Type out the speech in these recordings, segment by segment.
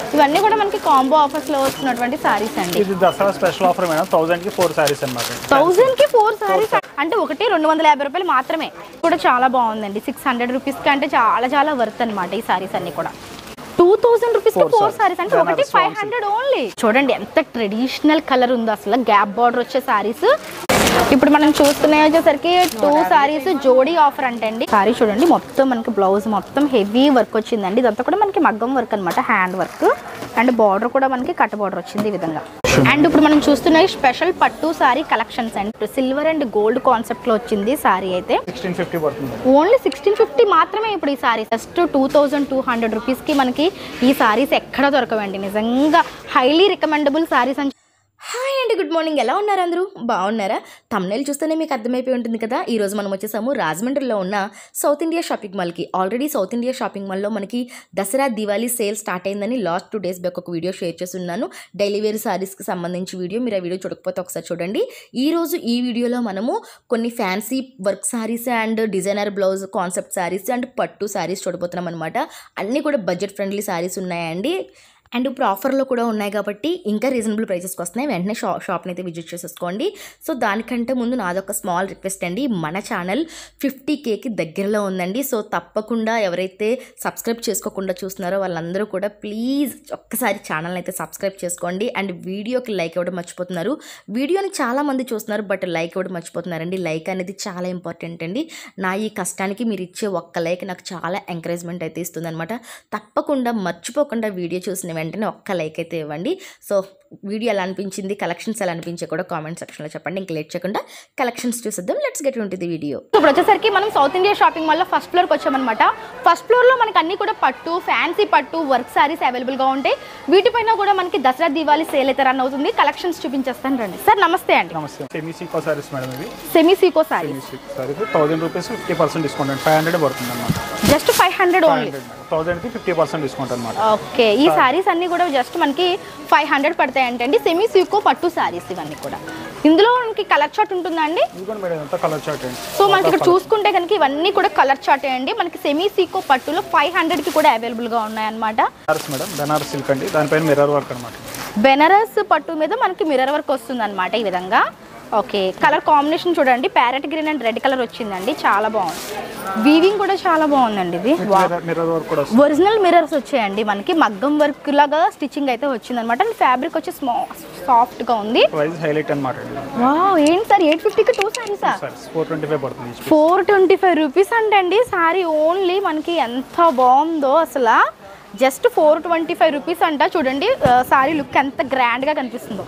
ఇవన్నీ కూడా మనకి కాంబో ఆఫర్స్ లో వస్తున్నటువంటి సారీస్ అండి ఇది Dasara special offer madam thousand కి ఫోర్ శారీస్ అనమాట థౌజండ్ కి ఫోర్ సారీస్ అంటే ఒకటి రెండు వందల యాభై రూపాయలు మాత్రమే కూడా చాలా బాగుందండి సిక్స్ హండ్రెడ్ రూపీస్ కి అంటే చాలా చాలా వర్త్ అన్నమాట ఈ సారీస్ అన్ని కూడా టూ థౌసండ్ రూపీస్ కి Four ఫోర్ sarees. సారీస్ అంటే ఒకటి Banaras five long hundred only చూడండి ఎంత ట్రెడిషనల్ కలర్ ఉందో అసలు గ్యాప్ బార్డర్ వచ్చే సారీస్ ఇప్పుడు మనం చూస్తున్నాయి వచ్చేసరికి టూ సారీస్ జోడీ ఆఫర్ అంటండి సారీ చూడండి మొత్తం మనకి బ్లౌజ్ మొత్తం హెవీ వర్క్ వచ్చిందండి ఇదంతా కూడా మనకి మగ్గం వర్క్ అన్నమాట హ్యాండ్ వర్క్ అండ్ బార్డర్ కూడా మనకి కట్ బార్డర్ వచ్చింది ఈ విధంగా అండ్ ఇప్పుడు మనం చూస్తున్న స్పెషల్ పట్టు saree collections and silver and gold concept లో వచ్చింది సారీ అయితే సిక్స్టీన్ ఫిఫ్టీ పడుతుంది ఓన్లీ సిక్స్టీన్ ఫిఫ్టీ మాత్రమే ఇప్పుడు ఈ sarees just two thousand two hundred రూపీస్కి మనకి ఈ సారీస్ ఎక్కడ దొరకవండి నిజంగా హైలీ రికమెండబుల్ సారీస్ అని హాయ్ అండి గుడ్ మార్నింగ్ ఎలా ఉన్నారు అందరూ బాగున్నారా తమ్నేల్ చూస్తేనే మీకు అర్థమైపోయి ఉంటుంది కదా ఈ రోజు మనం వచ్చేసాము రాజమండ్రిలో ఉన్న సౌత్ ఇండియా షాపింగ్ మాల్కి ఆల్రెడీ సౌత్ ఇండియా షాపింగ్ మాల్లో మనకి దసరా దివాళీ సేల్ స్టార్ట్ అయిందని లాస్ట్ టూ డేస్ బ్యాక్ ఒక వీడియో షేర్ చేస్తున్నాను డైలీ వేర్ సారీస్కి సంబంధించి వీడియో మీరు ఆ వీడియో చూడకపోతే ఒకసారి చూడండి ఈ రోజు ఈ వీడియోలో మనము కొన్ని fancy work sarees and designer blouse concept sarees and పట్టు సారీస్ చూడబోతున్నాం అనమాట అన్నీ కూడా బడ్జెట్ ఫ్రెండ్లీ సారీస్ ఉన్నాయండి అండ్ ఇప్పుడు ఆఫర్లో కూడా ఉన్నాయి కాబట్టి ఇంకా రీజనబుల్ ప్రైసెస్కి వస్తున్నాయి వెంటనే షా షాప్ని అయితే విజిట్ చేసేసుకోండి సో దానికంటే ముందు నాదొక స్మాల్ రిక్వెస్ట్ అండి మన ఛానల్ ఫిఫ్టీ కేకి దగ్గరలో ఉందండి సో తప్పకుండా ఎవరైతే సబ్స్క్రైబ్ చేసుకోకుండా చూస్తున్నారో వాళ్ళందరూ కూడా ప్లీజ్ ఒక్కసారి ఛానల్ని అయితే సబ్స్క్రైబ్ చేసుకోండి అండ్ వీడియోకి లైక్ ఇవ్వడం మర్చిపోతున్నారు వీడియోని చాలామంది చూస్తున్నారు బట్ లైక్ ఇవ్వడం మర్చిపోతున్నారండి లైక్ అనేది చాలా ఇంపార్టెంట్ అండి నా ఈ కష్టానికి మీరు ఇచ్చే ఒక్క లైక్ నాకు చాలా ఎంకరేజ్మెంట్ అయితే ఇస్తుంది అనమాట తప్పకుండా మర్చిపోకుండా వీడియో చూసిన వెంటనే ఒక్క లైక్ అయితే ఇవ్వండి సో వీడియో ఎలా అనిపించింది కలెక్షన్స్ ఎలా అనిపించే కూడా కామెంట్ సెక్షన్లో చెప్పండి ఇంక లేట్ చేయకుండా కలెక్షన్స్ చూసేద్దాం లెట్స్ గెట్ ఉంటుంది వీడియో ఇప్పుడు వచ్చేసరికి మనం సౌత్ ఇండియా షాపింగ్ మాల్లో ఫస్ట్ ఫ్లోర్కి వచ్చామన్నమాట ఫస్ట్ ఫ్లోర్లో మనకి అన్ని కూడా పట్టు ఫ్యాన్సీ పట్టు వర్క్ సారీస్ అవైలబుల్గా ఉంటాయి వీటిపైన కూడా మనకి దసరా దీవాళీ సేల్ అయితే రన్ అవుతుంది కలెక్షన్స్ చూపించేస్తాను రండి సార్ నమస్తే అండి నమస్తే సెమీ సీకో సారీస్ మేడం ఇవి semi sico saree semi sico sarees thousand rupees fifty percent discount అండి ఫైవ్ హండ్రెడ్ పడుతుంది అనమాట just five hundred five only hundred madam థౌసండ్కి ఫిఫ్టీ పర్సెంట్ డిస్కౌంట్ అనమాట ఓకే ఈ సారీస్ అన్ని కూడా జస్ట్ మనకి ఫైవ్ హండ్రెడ్ పడతాయి అంటే సెమీ సీకో పట్టు సారీస్ ఇవన్నీ కూడా ఇందులో మనకి కలర్ చార్ట్ ఉంటుందా అండి ఇదిగోండి మేడం ఎంత కలర్ చార్ట్ అండి సో మనకి ఇక్కడ చూసుకుంటే కనుక ఇవన్నీ కూడా కలర్ చార్ట్ అండి మనకి సెమీ సీకో పట్టులో ఫైవ్ హండ్రెడ్కి కూడా అవైలబుల్గా ఉన్నాయన్నమాట బెనారస్ మేడం బెనారస్ సిల్క్ అండి దానిపైన మిర్రర్ వర్క్ అనమాట బెనారస్ పట్టు మీద మనకి మిర్రర్ వర్క్ వస్తుంది అనమాట ఈ విధంగా ఓకే కలర్ కాంబినేషన్ చూడండి parrot green and red colour వచ్చిందండి చాలా బాగుంది వీవింగ్ కూడా చాలా బాగుందండి ఇది వా మిర్రర్ వర్క్ కూడా వస్తుంది ఒరిజినల్ మిర్రర్స్ వచ్చాయండి మనకి మగ్గం వర్క్ లాగా స్టిచ్చింగ్ అయితే వచ్చింది అనమాట అండ్ ఫ్యాబ్రిక్ వచ్చి స్మా సాఫ్ట్ గా ఉంది ప్రైస్ హైలైట్ అనమాట అండి వావ్ ఏంటి సార్ ఎయిట్ ఫిఫ్టీకి టూ సారీసా సారీస్ ఫోర్ ట్వంటీ ఫైవ్ పడుతుంది each piece. Four twenty five rupees అంటండి సారీ ఓన్లీ మనకి ఎంత బాగుందో అసలు just four twenty five rupees అంట చూడండి సారీ లుక్ ఎంత గ్రాండ్గా కనిపిస్తుందో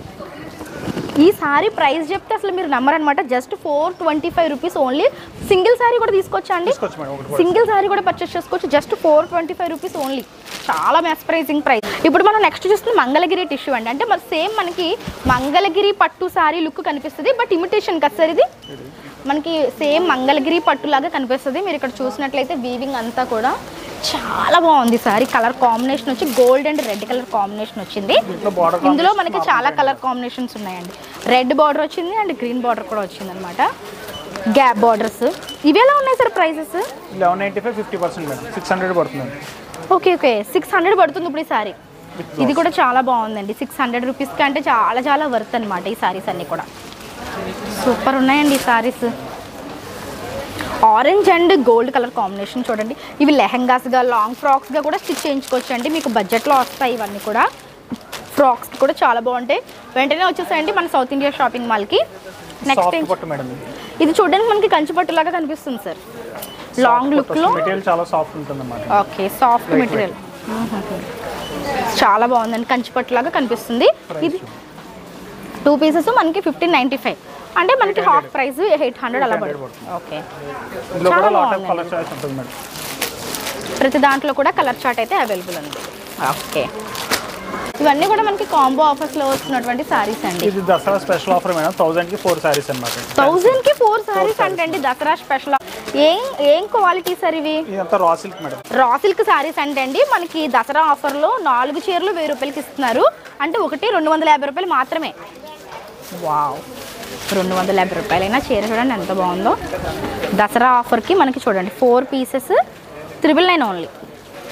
ఈ సారీ ప్రైస్ చెప్తే అసలు మీరు నమ్మరనమాట just four twenty five rupees only single saree కూడా తీసుకోవచ్చా అండి తీసుకోవచ్చు మేడం ఒకటి కూడా సింగిల్ సారీ కూడా పర్చేస్ చేసుకోవచ్చు just four twenty five rupees only చాలా మెస్ప్రైజింగ్ ప్రైస్ ఇప్పుడు మనం నెక్స్ట్ చూస్తుంది మంగళగిరి టిష్యూ అండి అంటే మరి సేమ్ మనకి మంగళగిరి పట్టు సారీ లుక్ కనిపిస్తుంది బట్ ఇమిటేషన్ కదా సార్ ఇది మనకి సేమ్ మంగళగిరి పట్టులాగా కనిపిస్తుంది మీరు ఇక్కడ చూసినట్లయితే వీవింగ్ అంతా కూడా చాలా బాగుంది సారీ కలర్ కాంబినేషన్ వచ్చి gold and red colour combination వచ్చింది దీంట్లో బార్డర్ ఇందులో మనకి చాలా కలర్ కాంబినేషన్స్ ఉన్నాయండి రెడ్ బార్డర్ వచ్చింది అండ్ గ్రీన్ బార్డర్ కూడా వచ్చింది అనమాట గ్యాప్ బార్డర్స్ ఇవి ఎలా ఉన్నాయి sir prices eleven ninety five fifty percent madam six hundred పడుతుందండి ఓకే ఓకే సిక్స్ హండ్రెడ్ పడుతుంది ఇప్పుడు ఈ సారీ ఇది కూడా చాలా బాగుందండి సిక్స్ హండ్రెడ్ రూపీస్కి అంటే చాలా చాలా వర్త్ అనమాట ఈ సారీస్ అన్నీ కూడా సూపర్ ఉన్నాయండి ఈ sarees orange and gold colour combination చూడండి ఇవి లెహంగాస్గా లాంగ్ ఫ్రాక్స్గా కూడా స్టిచ్ చేయించుకోవచ్చు అండి మీకు బడ్జెట్లో వస్తాయి ఇవన్నీ కూడా ఫ్రాక్స్కి కూడా చాలా బాగుంటాయి వెంటనే వచ్చేసాయండి మన సౌత్ ఇండియా షాపింగ్ మాల్కి నెక్స్ట్ సాఫ్ట్ పట్టు మేడం ఇది ఇది చూడడానికి మనకి కంచి పట్టులాగా కనిపిస్తుంది సార్ లాంగ్ లుక్లో మెటీరియల్ చాలా సాఫ్ట్ ఉంటుంది అన్నమాట ఓకే సాఫ్ట్ మెటీరియల్ చాలా బాగుందండి కంచిపట్టులాగా కనిపిస్తుంది ఇది టూ పీసెస్ మనకి ఫిఫ్టీన్ నైంటీ ఫైవ్ అంటే మనకి హాఫ్ ప్రైస్ ఎయిట్ హండ్రెడ్ అలా పడుతుంది ఓకే ఇందులో కూడా చాలా లాట్ ఆఫ్ బాగుందండి. కలర్ చాయిస్ ఉంటుంది మేడం ప్రతి దాంట్లో కూడా కలర్ చార్ట్ అయితే అవైలబుల్ ఉంది ఓకే ఇవన్నీ కూడా మనకి కాంబో ఆఫర్స్లో వస్తున్నటువంటి సారీస్ అండి ఇది Dasara special offer madam thousand కి ఫోర్ శారీస్ అనమాట థౌజండ్ కి ఫోర్ సారీస్ అంటే అండి దసరా స్పెషల్ ఏం ఏం క్వాలిటీ సార్ ఇవి ఇదంతా raw silk madam raw silk sarees అంటే అండి మనకి దసరా ఆఫర్లో నాలుగు చీరలు వెయ్యి రూపాయలకి ఇస్తున్నారు అంటే ఒకటి రెండు వందల యాభై రూపాయలు మాత్రమే వావ్ రెండు వందల యాభై రూపాయలైనా చీర చూడండి ఎంత బాగుందో దసరా ఆఫర్కి మనకి చూడండి four pieces triple nine only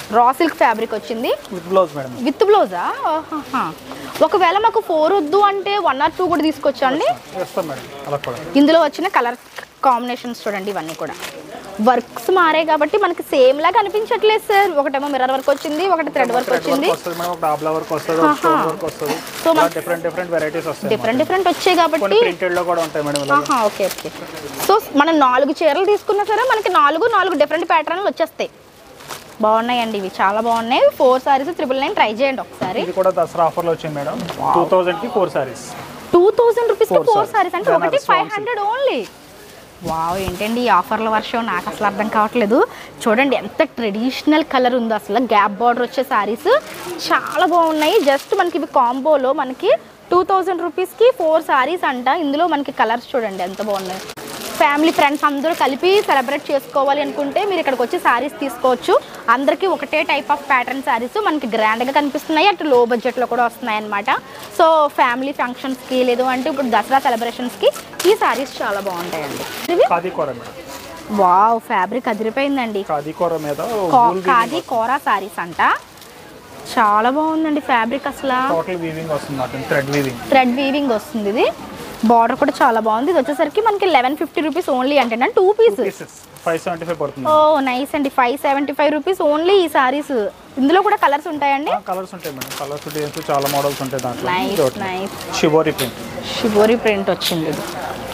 raw silk fabric వచ్చింది విత్ బ్లౌజ్ మేడం విత్ బ్లౌజా ఆహాహా. ఒకవేళ మాకు ఫోర్ వద్దు అంటే వన్ ఆర్ టూ కూడా తీసుకొచ్చండి వేస్తాం మేడం అలా కూడా ఇందులో వచ్చిన కలర్ కాంబినేషన్స్ చూడండి ఇవన్నీ కూడా వర్క్స్ మారాయి కాబట్టి మనకి సేమ్ లాగా అనిపించట్లేదు సార్ ఒకటేమో మిర్రర్ వర్క్ వచ్చింది ఒకటి థ్రెడ్ వర్క్ థ్రెడ్ వచ్చింది వర్క్ వస్తుంది మేడం ఒక డాబ్లా వర్క్ వస్తుంది ఒక స్టోన్ వర్క్ వస్తుంది So, ఇలా మన- డిఫరెంట్ డిఫరెంట్ వెరైటీస్ వస్తాయి డిఫరెంట్ డిఫరెంట్ వచ్చాయి కొన్ని కాబట్టి ప్రింటెడ్ లో కూడా ఉంటాయి మేడం ఇలా ఆహా ఓకే ఓకే సో మనం నాలుగు చీరలు తీసుకున్నా సరే మనకి నాలుగు నాలుగు డిఫరెంట్ ప్యాటర్న్లు వచ్చేస్తాయి బాగున్నాయండి ఇవి చాలా బాగున్నాయి four sarees triple nine try చేయండి ఒకసారి ఇది కూడా దసరా ఆఫర్ లో వచ్చింది మేడం టూ థౌసండ్ కి four sarees two thousand rupees Four four sarees. Sarees అంటే Banaras ఒకటి five swanky. Hundred only wow ఏంటండి ఈ ఆఫర్ల వర్షం నాకు అసలు అర్థం కావట్లేదు చూడండి ఎంత ట్రెడిషనల్ కలర్ ఉందో అసలు గ్యాప్ బార్డర్ వచ్చే సారీస్ చాలా బాగున్నాయి జస్ట్ మనకి ఇవి కాంబోలో మనకి టూ థౌజండ్ రూపీస్కి ఫోర్ సారీస్ అంట ఇందులో మనకి కలర్స్ చూడండి ఎంత బాగున్నాయి ఫ్యామిలీ ఫ్రెండ్స్ అందరూ కలిపి సెలబ్రేట్ చేసుకోవాలి అనుకుంటే మీరు ఇక్కడికి వచ్చి సారీస్ తీసుకోవచ్చు అందరికీ ఒకటే టైప్ ఆఫ్ ప్యాటర్న్ సారీస్ మనకి గ్రాండ్గా కనిపిస్తున్నాయి అటు లో బడ్జెట్లో కూడా వస్తున్నాయి అనమాట సో ఫ్యామిలీ ఫంక్షన్స్కి లేదు అంటే ఇప్పుడు దసరా సెలబ్రేషన్స్కి ఈ సారీస్ చాలా బాగుంటాయండి ఇవి ఖాదీ కూర మేడం వావ్ ఫ్యాబ్రిక్ అదిరిపోయిందండి ఖాదీ కూర మీద కా- కాది కోరా సారీస్ అంట చాలా బాగుందండి ఫ్యాబ్రిక్ అసలు టోటల్ వీవింగ్ వస్తుంది madam thread weaving thread weaving వస్తుంది ఇది బార్డర్ కూడా చాలా బాగుంది ఇది వచ్చేసరికి మనకి లెవెన్ ఫిఫ్టీ రూపీస్ ఓన్లీ అంటే two piece pieces five seventy five పడుతుంది ఓ నైస్ అండి five seventy five rupees only ఈ సారీస్ ఇందులో కూడా కలర్స్ ఉంటాయండి కలర్స్ ఉంటాయి మేడం కలర్స్ డిజైన్స్ చాలా మోడల్స్ ఉంటాయి దాంట్లో nice nice shibori print shibori print వచ్చింది ఇది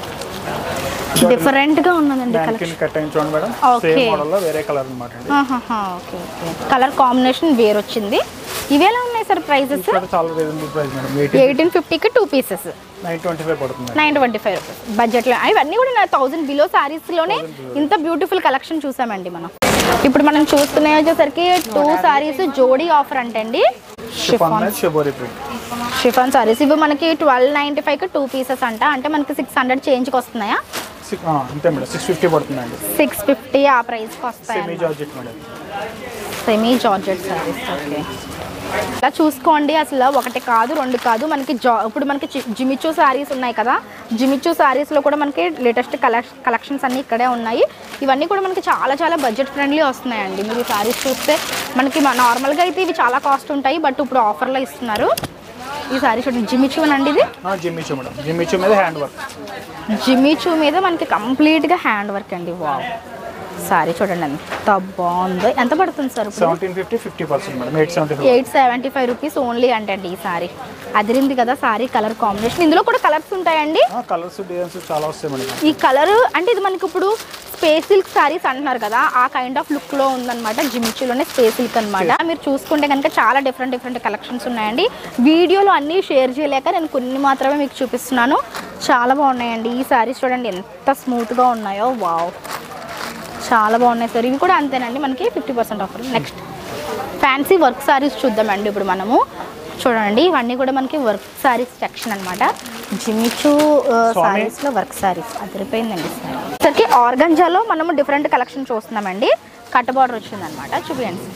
డిఫరెంట్ గా ఉన్నదండి కలర్ మ్యాన్కిన్ కట్ అయింది చూడండి మేడం Okay. సేమ్ మోడల్ లో వేరే కలర్ అనమాట అండి ఓకే ఓకే కలర్ కాంబినేషన్ వేరు వచ్చింది ఇవి ఎలా ఉన్నాయి సార్ ప్రైసెస్ ఇక్కడ చాలా reasonable price madam eighty eighteen ఫిఫ్టీకి two pieces nine twenty five పడుతుంది madam. Nine twenty five rupees బడ్జెట్లో ఇవన్నీ కూడా నా థౌసండ్ బిలో సారీస్లోనే ఇంత బ్యూటిఫుల్ కలెక్షన్ చూసామండి మనం ఇప్పుడు మనం చూస్తున్నాయి వచ్చేసరికి టూ సారీస్ జోడీ ఆఫర్ అంటండి షిఫాన్ మీద షిబోరి ప్రింట్ షిఫాన్ సారీస్ ఇవి మనకి ట్వెల్వ్ నైంటీ ఫైవ్కి టూ పీసెస్ అంట అంటే మనకి సిక్స్ హండ్రెడ్ చేంజ్కి వస్తున్నాయా సిక్స్ అంతే మేడం సిక్స్ ఫిఫ్టీ పడుతుందండి సిక్స్ ఫిఫ్టీ ఆ ప్రైస్కి వస్తాయి semi georgette madam semi georgette sarees okay ఇలా చూసుకోండి అసలు ఒకటి కాదు రెండు కాదు మనకి జా ఇప్పుడు మనకి చి- జిమిచూ సారీస్ ఉన్నాయి కదా జిమిచూ సారీస్లో కూడా మనకి లేటెస్ట్ కలెక్ కలెక్షన్స్ అన్నీ ఇక్కడే ఉన్నాయి ఇవన్నీ కూడా మనకి చాలా చాలా బడ్జెట్ ఫ్రెండ్లీ వస్తున్నాయండి మీరు ఈ సారీస్ చూస్తే మనకి నార్మల్గా అయితే ఇవి చాలా కాస్ట్ ఉంటాయి బట్ ఇప్పుడు ఆఫర్లో ఇస్తున్నారు ఈ సారీ చూడండి జిమిచూ అండి ఇది జిమ్మిచు మేడం జిమ్మిచు మీద హ్యాండ్ వర్క్ జిమిచూ మీద మనకి కంప్లీట్గా హ్యాండ్ వర్క్ అండి వావ్ సారీ చూడండి ఎంత బాగుందో ఎంత పడుతుంది సార్ ఇప్పుడు seventeen fifty fifty percent madam eight seventy five eight seventy five rupees only అంటండి ఈ సారీ అదిరింది కదా సారీ కలర్ కాంబినేషన్ ఇందులో కూడా కలర్స్ ఉంటాయండి కలర్స్ డిజైన్స్ చాలా వస్తాయి మేడం ఈ కలర్ అంటే ఇది మనకి ఇప్పుడు స్పేస్ సిల్క్ సారీస్ అంటున్నారు కదా ఆ కైండ్ ఆఫ్ లుక్ లో ఉందన్నమాట జిమిచ్చులోనే స్పేస్ సిల్క్ అనమాట మీరు చూసుకుంటే కనుక చాలా డిఫరెంట్ డిఫరెంట్ కలెక్షన్స్ ఉన్నాయండి వీడియోలో అన్నీ షేర్ చేయలేక నేను కొన్ని మాత్రమే మీకు చూపిస్తున్నాను చాలా బాగున్నాయండి ఈ సారీస్ చూడండి ఎంత స్మూత్గా ఉన్నాయో వావ్ చాలా బాగున్నాయి సార్ ఇవి కూడా అంతేనండి మనకి fifty percent offer next fancy work sarees చూద్దామండి ఇప్పుడు మనము చూడండి ఇవన్నీ కూడా మనకి వర్క్ సారీస్ సెక్షన్ అనమాట జిమిచు స్వామి. సారీస్లో వర్క్ సారీస్ అదిరిపోయిందండి సారీ సరికి ఆర్గంజాలో మనము డిఫరెంట్ కలెక్షన్ చూస్తున్నామండి కట్ బార్డర్ వచ్చిందనమాట చూపించండి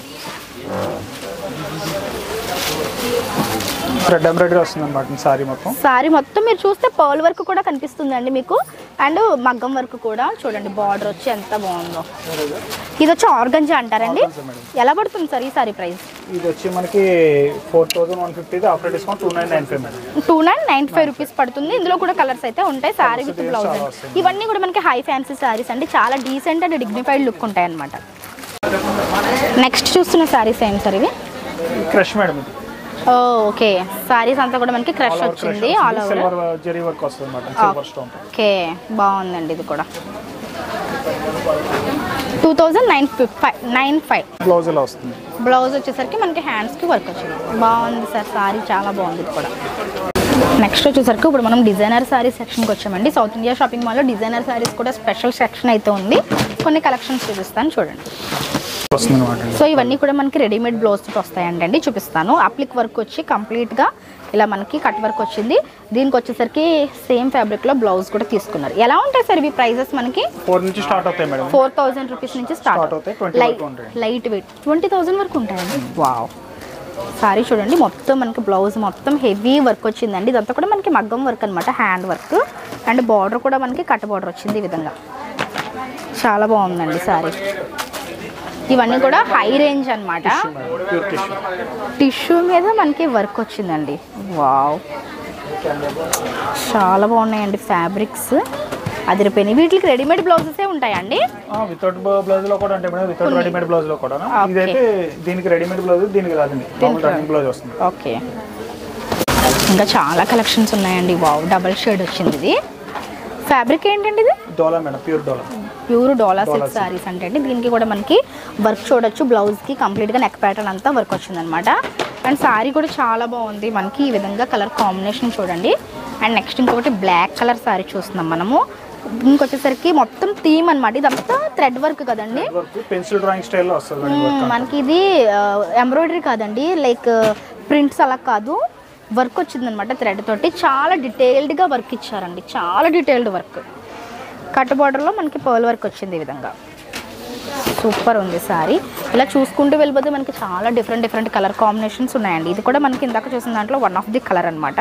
థ్రెడ్ ఎంబ్రాయిడరీ వస్తుంది అనమాట సారీ మొత్తం సారీ మొత్తం మీరు చూస్తే పర్ల్ వర్క్ కూడా కనిపిస్తుందండి మీకు అండ్ మగ్గం వర్క్ కూడా చూడండి బార్డర్ వచ్చి ఎంత బాగుందో ఇది వచ్చి ఆర్గంజా అంటారండి Organza మేడం. ఎలా పడుతుంది సార్ ఈ సారీ ప్రైస్ ఇది వచ్చి మనకి four thousand one fifty after discount two nine nine five madam two nine nine five rupees పడుతుంది ఇందులో కూడా కలర్స్ అయితే ఉంటాయి సారీ విత్ Colours బ్లౌజ్ చాలా అండి వస్తాయి. ఇవన్నీ కూడా మనకి హై ఫ్యాన్సీ సారీస్ అండి చాలా డీసెంట్ అండ్ డిగ్నిఫైడ్ లుక్ ఉంటాయి అనమాట నెక్స్ట్ చూస్తున్న సారీస్ ఏంటి సార్ ఇవి క్రష్ మేడం ఇది ఓ ఓకే సారీస్ అంతా కూడా మనకి క్రష్ వచ్చింది all over silver zari work వస్తుంది మేడం సిల్వర్ స్టోన్ ఓకే బాగుందండి ఇది కూడా two thousand nine five nine five blouse ఇలా వస్తుంది బ్లౌజ్ వచ్చేసరికి మనకి హ్యాండ్స్కి వర్క్ వచ్చింది బాగుంది సార్ సారీ చాలా బాగుంది ఇది కూడా నెక్స్ట్ వచ్చేసరికి ఇప్పుడు మనం డిజైనర్ సారీ సెక్షన్కి వచ్చామండి సౌత్ ఇండియా షాపింగ్ మాల్లో డిజైనర్ సారీస్ కూడా స్పెషల్ సెక్షన్ అయితే ఉంది కొన్ని కలెక్షన్స్ చూపిస్తాను చూడండి వస్తుంది అనమాట సో ఇవన్నీ కూడా మనకి రెడీమేడ్ బ్లౌజ్ తోటి వస్తాయండి చూపిస్తాను అప్లిక్ వర్క్ వచ్చి కంప్లీట్గా ఇలా మనకి కట్ వర్క్ వచ్చింది దీనికి వచ్చేసరికి సేమ్ ఫ్యాబ్రిక్లో బ్లౌజ్ కూడా తీసుకున్నారు ఎలా ఉంటాయి సార్ ఇవి ప్రైజెస్ మనకి ఫోర్ నుంచి స్టార్ట్ అవుతాయి మేడం ఫోర్ థౌజండ్ రూపీస్ నుంచి Start స్టార్ట్ అవుతాయి, 20 లైట్ వరకు ఉంటాయి. లైట్ వెయిట్ ట్వంటీ థౌజండ్ వరకు ఉంటాయండి వావ్ సారీ చూడండి మొత్తం మనకి బ్లౌజ్ మొత్తం హెవీ వర్క్ వచ్చిందండి ఇదంతా కూడా మనకి మగ్గం వర్క్ అనమాట హ్యాండ్ వర్క్ అండ్ బార్డర్ కూడా మనకి కట్ బార్డర్ వచ్చింది ఈ విధంగా చాలా బాగుందండి సారీ ఇవన్నీ కూడా హై రేంజ్ అన్నమాట ప్యూర్ టిష్యూ టిష్యూ మీద మనకి వర్క్ వచ్చిందండి వావ్ చాలా బాగున్నాయండి ఫ్యాబ్రిక్స్ అదిరిపోయినాయి వీటికి రెడీమేడ్ బ్లౌజెసే ఉంటాయండి వితౌట్ బ్లౌజ్ లో కూడా అంటే మేడం వితౌట్ రెడీమేడ్ బ్లౌజ్ లో కూడా Okay. ఇదైతే దీనికి రెడీమేడ్ బ్లౌజ్ దీనికి రాదండి మామూలు రన్నింగ్ బ్లౌజ్ వస్తుంది ఓకే ఇంకా చాలా కలెక్షన్స్ ఉన్నాయండి వావ్ డబల్ షేడ్ వచ్చింది ఇది ఫ్యాబ్రిక్ ఏంటండి ఇది డోలా మేడం ప్యూర్ డోలా ప్యూర్ డోలా Dollar సిల్క్ సారీస్ అంటే అండి దీనికి కూడా మనకి వర్క్ చూడొచ్చు బ్లౌజ్కి కంప్లీట్గా నెక్ ప్యాటర్న్ అంతా వర్క్ వచ్చిందనమాట అండ్ సారీ కూడా చాలా బాగుంది మనకి ఈ విధంగా కలర్ కాంబినేషన్ చూడండి అండ్ నెక్స్ట్ ఇంకొకటి బ్లాక్ కలర్ సారీ చూస్తున్నాం మనము ఇంకొచ్చేసరికి మొత్తం థీమ్ అనమాట ఇదంతా థ్రెడ్ వర్క్ కదండి వర్క్ పెన్సిల్ డ్రాయింగ్ స్టైల్లో వస్తుంది మేడం మ్మ్, మనకి ఇది ఎంబ్రాయిడరీ కాదండి లైక్ ప్రింట్స్ అలా కాదు వర్క్ వచ్చిందనమాట థ్రెడ్ తోటి చాలా డీటెయిల్డ్గా వర్క్ ఇచ్చారండి చాలా డీటెయిల్డ్ వర్క్ కట్ బార్డర్లో మనకి పర్ల్ వర్క్ వచ్చింది ఈ విధంగా సూపర్ ఉంది సారీ ఇలా చూసుకుంటూ వెళ్ళిపోతే మనకి చాలా డిఫరెంట్ డిఫరెంట్ కలర్ కాంబినేషన్స్ ఉన్నాయండి ఇది కూడా మనకి ఇందాక చూసిన దాంట్లో వన్ ఆఫ్ ది కలర్ అనమాట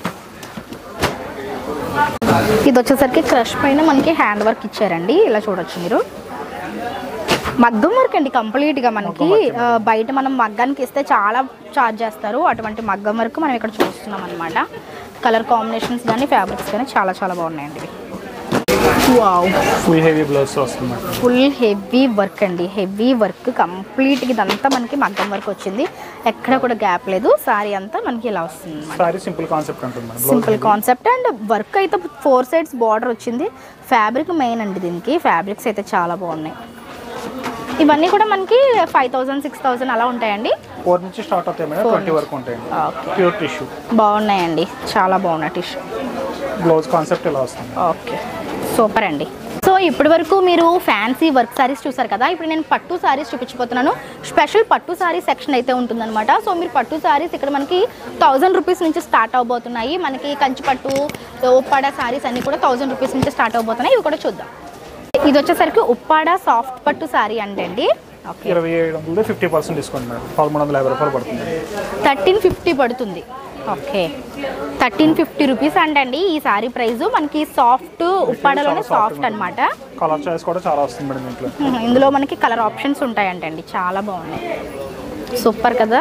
ఇది వచ్చేసరికి క్రష్ పైన మనకి హ్యాండ్ వర్క్ ఇచ్చారండి ఇలా చూడొచ్చు మీరు మగ్గం వర్క్ అండి కంప్లీట్గా మనకి ఆ, బయట మనం మగ్గానికి ఇస్తే చాలా చార్జ్ చేస్తారు అటువంటి మగ్గం వర్క్ మనం ఇక్కడ చూస్తున్నాం అనమాట కలర్ కాంబినేషన్స్ కానీ ఫ్యాబ్రిక్స్ కానీ చాలా చాలా బాగున్నాయండి ఇవి వావ్ ఫుల్ హెవీ బ్లౌజ్ వస్తుంది మేడం ఫుల్ హెవీ వర్క్ అండి హెవీ వర్క్ కంప్లీట్గా ఇదంతా మనకి మగ్గం వర్క్ వచ్చింది ఎక్కడ కూడా గ్యాప్ లేదు సారీ అంతా మనకి ఇలా వస్తుంది అనమాట సారీ సింపుల్ కాన్సెప్ట్ ఉంటుంది madam simple concept and work అయితే ఫోర్ సైడ్స్ బార్డర్ వచ్చింది ఫ్యాబ్రిక్ మెయిన్ అండి దీనికి ఫ్యాబ్రిక్స్ అయితే చాలా బాగున్నాయి ఇవన్నీ కూడా మనకి ఫైవ్ థౌజండ్ సిక్స్ థౌజండ్ అలా ఉంటాయండి ఫోర్ నుంచి స్టార్ట్ అవుతాయి మేడం ట్వంటీ వరకు ఉంటాయండి ఓకే ప్యూర్ టిష్యూ బాగున్నాయండి చాలా బాగున్నాయి టిష్యూ బ్లౌజ్ కాన్సెప్ట్ ఇలా వస్తుంది ఓకే సూపర్ అండి సో ఇప్పటి వరకు మీరు ఫ్యాన్సీ వర్క్ సారీస్ చూసారు కదా ఇప్పుడు నేను పట్టు సారీస్ చూపించబోతున్నాను స్పెషల్ పట్టు సారీ సెక్షన్ అయితే ఉంటుందన్నమాట సో మీరు పట్టు సారీస్ ఇక్కడ మనకి థౌజండ్ రూపీస్ నుంచి స్టార్ట్ అవబోతున్నాయి మనకి కంచి పట్టు ఉప్పాడ సారీస్ అన్ని కూడా థౌజండ్ రూపీస్ నుంచి స్టార్ట్ అవబోతున్నాయి ఇవి కూడా చూద్దాం ఇది వచ్చేసరికి ఉప్పాడ సాఫ్ట్ పట్టు సారీ అంటే అండి ఓకే ఇరవై ఏడు వందలు ఫిఫ్టీ పర్సెంట్ డిస్కౌంట్ మేడం పదమూడు వందల యాభై రూపాయలు పడుతుంది థర్టీన్ ఫిఫ్టీ పడుతుంది ఓకే థర్టీన్ ఫిఫ్టీ రూపీస్ అంటండి ఈ సారీ ప్రైస్ మనకి సాఫ్ట్ ఉప్పాడలోనే చాలా soft సాఫ్ట్ ఉంది. అనమాట కలర్ చాయిస్ కూడా చాలా వస్తుంది మేడం దీంట్లో మ్మ్. ఇందులో మనకి కలర్ ఆప్షన్స్ ఉంటాయంటండి చాలా బాగున్నాయి సూపర్ కదా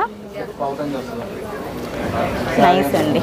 నైస్ అండి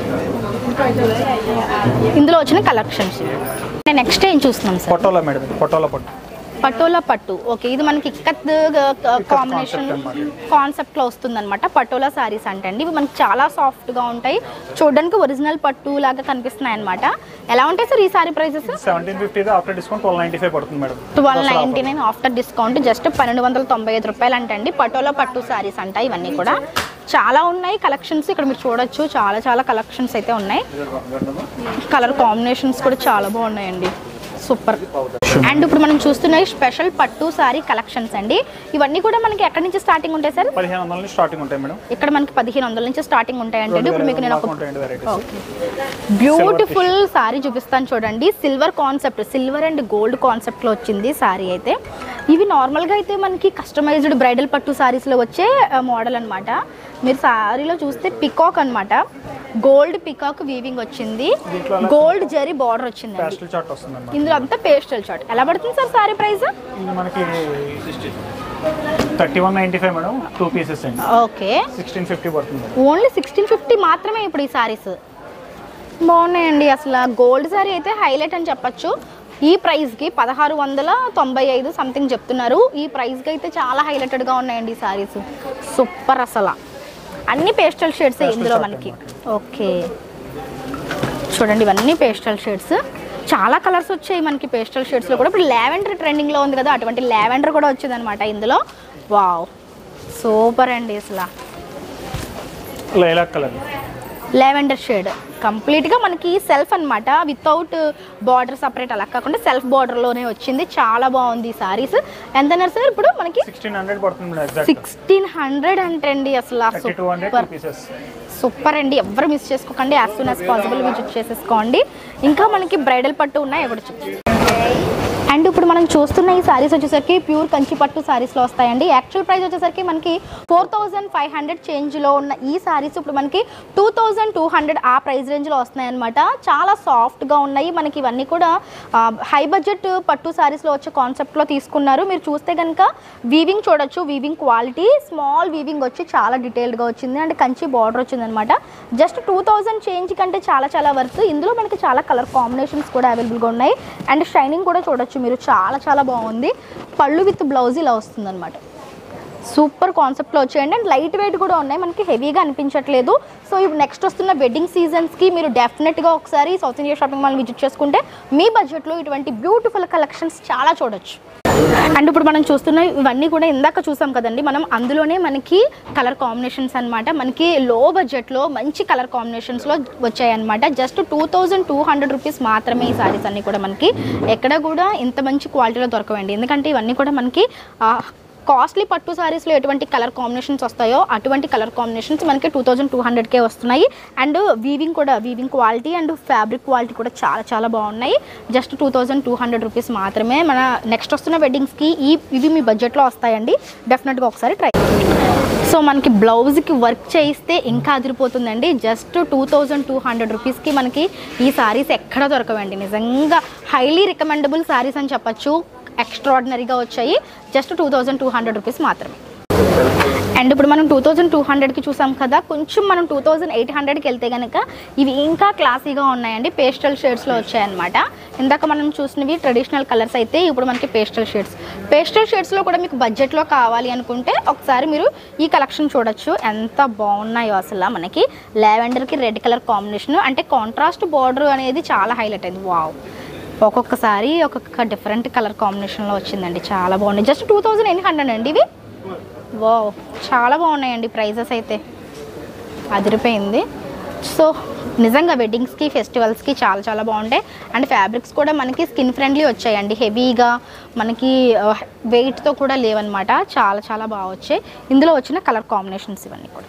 ఇందులో వచ్చిన కలెక్షన్స్ నెక్స్ట్ ఏం చూస్తున్నాం సార్ పొట్టోలా మేడం ఇది పొట్టోలా పట్టు పటోలా పట్టు ఓకే ఇది మనకి ఇక్కత్ కాంబినేషన్ concept అన్నమాట. కాన్సెప్ట్ లో వస్తుంది అనమాట పటోలా సారీస్ అంటే అండి ఇవి మనకి చాలా సాఫ్ట్ గా ఉంటాయి చూడడానికి ఒరిజినల్ పట్టు లాగా కనిపిస్తున్నాయి అనమాట ఎలా ఉంటాయి సార్ ఈ saree prices seventeen fifty after discount twelve ninety five పడుతుంది madam twelve ninety nine after discount just పన్నెండు వందల తొంభై ఐదు రూపాయలు అంటండి పటోలా పట్టు సారీస్ అంట ఇవన్నీ కూడా చాలా ఉన్నాయి కలెక్షన్స్ ఇక్కడ మీరు చూడొచ్చు చాలా చాలా కలెక్షన్స్ అయితే ఉన్నాయి కలర్ కాంబినేషన్స్ కూడా చాలా బాగున్నాయండి సూపర్ అండ్ ఇప్పుడు మనం చూస్తున్నవి స్పెషల్ పట్టు సారీ కలెక్షన్స్ అండి ఇవన్నీ కూడా మనకి ఎక్కడి నుంచి స్టార్టింగ్ ఉంటాయి సార్ పదిహేను వందల నుంచి స్టార్టింగ్ ఉంటాయి మేడం ఇక్కడ మనకి పదిహేను వందల నుంచి స్టార్టింగ్ ఉంటాయండి ఇప్పుడు మీకు నేను ఒక ఉంటాయండి వెరైటీస్ బ్యూటిఫుల్ సారీ చూపిస్తాను చూడండి silver concept silver and gold కాన్సెప్ట్లో వచ్చింది సారీ అయితే ఇవి నార్మల్గా అయితే మనకి కస్టమైజ్డ్ బ్రైడల్ పట్టు సారీస్లో వచ్చే మోడల్ అన్నమాట మీరు సారీలో చూస్తే పికాక్ అన్నమాట గోల్డ్ పికాక్ వీవింగ్ వచ్చింది దీంట్లో అలా గోల్డ్ జరీ బార్డర్ వచ్చిందండి ప్యాస్టల్ చార్ట్ వస్తుంది అన్నమాట ఇందులో అంతా పేస్టల్ షార్ట్ ఎలా పడుతుంది సార్ సారీ ప్రైస్ ఇది మనకి thirty one ninety five madam two pieces అండి ఓకే సిక్స్టీన్ ఫిఫ్టీ పడుతుంది ఓన్లీ సిక్స్టీన్ ఫిఫ్టీ మాత్రమే ఇప్పుడు ఈ సారీస్ బాగున్నాయండి అసలు గోల్డ్ సారీ అయితే హైలైట్ అని చెప్పొచ్చు ఈ ప్రైస్కి పదహారు వందల తొంభై ఐదు సంథింగ్ చెప్తున్నారు ఈ ప్రైస్కి అయితే చాలా హైలైటెడ్గా ఉన్నాయండి ఈ సారీస్ సూపర్ అసలు అన్ని పేస్టల్ షేడ్స్ Pastel ఇందులో shade మనకి ఓకే చూడండి ఇవన్నీ పేస్టల్ షేడ్స్ చాలా కలర్స్ వచ్చాయి మనకి పేస్టల్ షేడ్స్లో కూడా ఇప్పుడు లావెండర్ ట్రెండింగ్లో ఉంది కదా అటువంటి లావెండర్ కూడా వచ్చిందనమాట ఇందులో వావ్ సూపర్ అండి అసలు లైలాక్ కలర్ లావెండర్ షేడ్ కంప్లీట్గా మనకి సెల్ఫ్ అన్నమాట వితౌట్ బార్డర్ సపరేట్ అలా కాకుండా సెల్ఫ్ బార్డర్లోనే వచ్చింది చాలా బాగుంది ఈ సారీస్ ఎంత సార్ ఇప్పుడు మనకి సిక్స్టీన్ హండ్రెడ్ పడుతుంది మేడం ఎగ్జాక్ట్ సిక్స్టీన్ హండ్రెడ్ అంటే అండి అసలు thirty two hundred super two pieces super అండి ఎవరు మిస్ చేసుకోకండి as soon as possible visit చేసేసుకోండి ఇంకా మనకి బ్రైడల్ పట్టు ఉన్నాయి కూడా చూపిస్తాను అండ్ ఇప్పుడు ఇప్పుడు మనం చూస్తున్న ఈ సారీస్ వచ్చేసరికి ప్యూర్ కంచి పట్టు సారీస్లో వస్తాయండి యాక్చువల్ ప్రైస్ వచ్చేసరికి మనకి ఫోర్ థౌజండ్ ఫైవ్ హండ్రెడ్ చేంజ్లో ఉన్న ఈ సారీస్ ఇప్పుడు మనకి టూ థౌజండ్ టూ హండ్రెడ్ ఆ ప్రైస్ రేంజ్లో వస్తున్నాయి అనమాట చాలా సాఫ్ట్గా ఉన్నాయి మనకి ఇవన్నీ కూడా హై బడ్జెట్ పట్టు సారీస్లో వచ్చే కాన్సెప్ట్లో తీసుకున్నారు మీరు చూస్తే కనుక వీవింగ్ చూడొచ్చు వీవింగ్ క్వాలిటీ స్మాల్ వీవింగ్ వచ్చి చాలా డీటెయిల్డ్గా వచ్చింది అండ్ కంచి బార్డర్ వచ్చింది అనమాట జస్ట్ టూ థౌజండ్ చేంజ్ కంటే చాలా చాలా వర్త్ ఇందులో మనకి చాలా కలర్ కాంబినేషన్స్ కూడా అవైలబుల్గా ఉన్నాయి అండ్ షైనింగ్ కూడా చూడొచ్చు మీరు చాలా చాలా బాగుంది పళ్ళు విత్ బ్లౌజ్ ఇలా వస్తుందన్నమాట సూపర్ కాన్సెప్ట్లో వచ్చాయండి అండ్ లైట్ వెయిట్ కూడా ఉన్నాయి మనకి హెవీగా అనిపించట్లేదు సో ఇప్పుడు నెక్స్ట్ వస్తున్న వెడ్డింగ్ సీజన్స్కి మీరు డెఫినెట్గా ఒకసారి south India shopping mall visit చేసుకుంటే మీ బడ్జెట్లో ఇటువంటి బ్యూటిఫుల్ కలెక్షన్స్ చాలా చూడొచ్చు అండ్ ఇప్పుడు మనం చూస్తున్న ఇవన్నీ కూడా ఇందాక చూసాం కదండి మనం అందులోనే మనకి కలర్ కాంబినేషన్స్ అన్నమాట మనకి లో బడ్జెట్లో మంచి కలర్ కాంబినేషన్స్లో వచ్చాయి అనమాట just two thousand two hundred rupees మాత్రమే ఈ సారీస్ అన్నీ కూడా మనకి ఎక్కడ కూడా ఇంత మంచి క్వాలిటీలో దొరకవండి ఎందుకంటే ఇవన్నీ కూడా మనకి కాస్ట్లీ పట్టు సారీస్లో ఎటువంటి కలర్ కాంబినేషన్స్ వస్తాయో అటువంటి కలర్ కాంబినేషన్స్ మనకి టూ థౌజండ్ టూ హండ్రెడ్కే వస్తున్నాయి అండ్ వీవింగ్ కూడా weaving quality and fabric quality కూడా చాలా చాలా బాగున్నాయి just two thousand two hundred rupees మాత్రమే మన నెక్స్ట్ వస్తున్న వెడ్డింగ్స్కి ఈ ఇవి మీ బడ్జెట్లో వస్తాయండి డెఫినెట్గా ఒకసారి ట్రై సో మనకి బ్లౌజ్కి వర్క్ చేయిస్తే ఇంకా అదిరిపోతుందండి just two thousand two hundred రూపీస్కి మనకి ఈ సారీస్ ఎక్కడ దొరకవండి నిజంగా హైలీ రికమెండబుల్ సారీస్ అని చెప్పచ్చు ఎక్స్ట్రాడినరీగా వచ్చాయి just two thousand two hundred rupees మాత్రమే అండ్ ఇప్పుడు మనం టూ థౌజండ్ టూ హండ్రెడ్కి చూసాం కదా కొంచెం మనం టూ థౌజండ్ ఎయిట్ హండ్రెడ్కి వెళ్తే కనుక ఇవి ఇంకా క్లాసీగా ఉన్నాయండి పేస్టల్ షేడ్స్లో వచ్చాయన్నమాట ఇందాక మనం చూసినవి ట్రెడిషనల్ కలర్స్ అయితే ఇప్పుడు మనకి పేస్టల్ షేడ్స్ పేస్టల్ షేడ్స్లో కూడా మీకు బడ్జెట్లో కావాలి అనుకుంటే ఒకసారి మీరు ఈ కలెక్షన్ చూడొచ్చు ఎంత బాగున్నాయో అసలు మనకి లావెండర్కి రెడ్ కలర్ కాంబినేషన్ అంటే కాంట్రాస్ట్ బార్డర్ అనేది చాలా హైలైట్ అయింది వావ్ ఒక్కొక్కసారి ఒక్కొక్క డిఫరెంట్ కలర్ కాంబినేషన్లో వచ్చిందండి చాలా బాగుంది just two thousand eight hundred అండి ఇవి వావ్ చాలా బాగున్నాయండి ప్రైజెస్ అయితే అదిరిపోయింది సో నిజంగా వెడ్డింగ్స్కి ఫెస్టివల్స్కి చాలా చాలా బాగుంటాయి అండ్ ఫ్యాబ్రిక్స్ కూడా మనకి స్కిన్ ఫ్రెండ్లీ వచ్చాయండి హెవీగా మనకి వెయిట్తో కూడా లేవన్నమాట చాలా చాలా బాగా వచ్చాయి ఇందులో వచ్చిన కలర్ కాంబినేషన్స్ ఇవన్నీ కూడా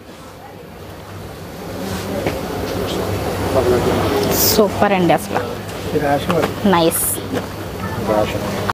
సూపర్ అండి అసలు ఇది రాసి మరి నైస్ రాసి